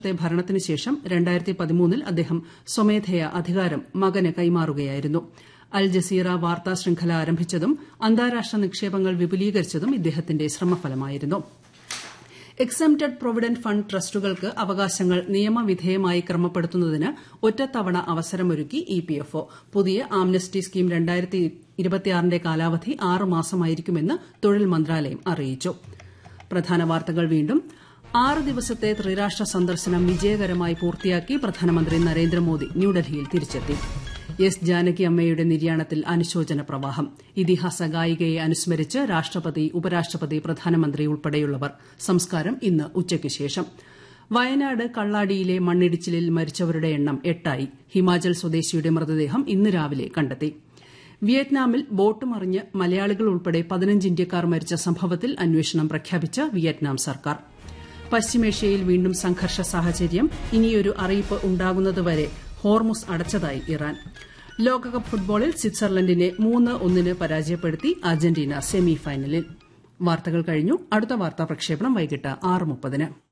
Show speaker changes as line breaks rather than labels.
വർഷത്തെ ഭരണത്തിന് ശേഷം രണ്ടായിരത്തി പതിമൂന്നിൽ അദ്ദേഹം സ്വമേധയാ അധികാരം മകന് കൈമാറുകയായിരുന്നു അൽ ജസീറ വാർത്താ ശൃംഖല ആരംഭിച്ചതും അന്താരാഷ്ട്ര നിക്ഷേപങ്ങൾ വിപുലീകരിച്ചതും ഇദ്ദേഹത്തിന്റെ ശ്രമഫലമായിരുന്നു എക്സംപ്റ്റഡ് പ്രൊവിഡന്റ് ഫണ്ട് ട്രസ്റ്റുകൾക്ക് അവകാശങ്ങൾ നിയമവിധേയമായി ക്രമപ്പെടുത്തുന്നതിന് ഒറ്റത്തവണ അവസരമൊരുക്കി ഇപിഎഫ്ഒ പുതിയ ആംനസ്റ്റി സ്കീം ന്റെ കാലാവധി ആറ് മാസമായിരിക്കുമെന്ന് തൊഴിൽ മന്ത്രാലയം അറിയിച്ചു പ്രധാന വാർത്തകൾ വീണ്ടും ആറ് ദിവസത്തെ ത്രിരാഷ്ട്ര സന്ദർശനം വിജയകരമായി പൂർത്തിയാക്കി പ്രധാനമന്ത്രി നരേന്ദ്രമോദി ന്യൂഡൽഹിയിൽ തിരിച്ചെത്തി എസ് ജാനകി അമ്മയുടെ നിര്യാണത്തിൽ അനുശോചന പ്രവാഹം ഇതിഹാസ ഗായികയെ അനുസ്മരിച്ച് രാഷ്ട്രപതി ഉപരാഷ്ട്രപതി പ്രധാനമന്ത്രി ഉൾപ്പെടെയുള്ളവർ സംസ്കാരം ഇന്ന് ഉച്ചയ്ക്ക് ശേഷം വയനാട് കള്ളാടിയിലെ മണ്ണിടിച്ചിലിൽ മരിച്ചവരുടെ എണ്ണം എട്ടായി ഹിമാചൽ സ്വദേശിയുടെ മൃതദേഹം ഇന്ന് രാവിലെ കണ്ടെത്തി വിയറ്റ്നാമിൽ ബോട്ട് മറിഞ്ഞ് മലയാളികൾ ഉൾപ്പെടെ പതിനഞ്ച് ഇന്ത്യക്കാർ മരിച്ച സംഭവത്തിൽ അന്വേഷണം പ്രഖ്യാപിച്ച വിയറ്റ്നാം സർക്കാർ പശ്ചിമേഷ്യയിൽ വീണ്ടും സംഘർഷ സാഹചര്യം ഇനിയൊരു അറിയിപ്പ് ഉണ്ടാകുന്നതുവരെ ഹോർമുസ് അടച്ചതായി ഇറാൻ ലോകകപ്പ് ഫുട്ബോളിൽ സ്വിറ്റ്സർലൻഡിനെ മൂന്ന് ഒന്നിന് പരാജയപ്പെടുത്തി അർജന്റീന സെമി ഫൈനലിൽ വാർത്തകൾ കഴിഞ്ഞു അടുത്ത വാർത്താ പ്രക്ഷേപണം വൈകിട്ട് ആറ് മുപ്പതിന്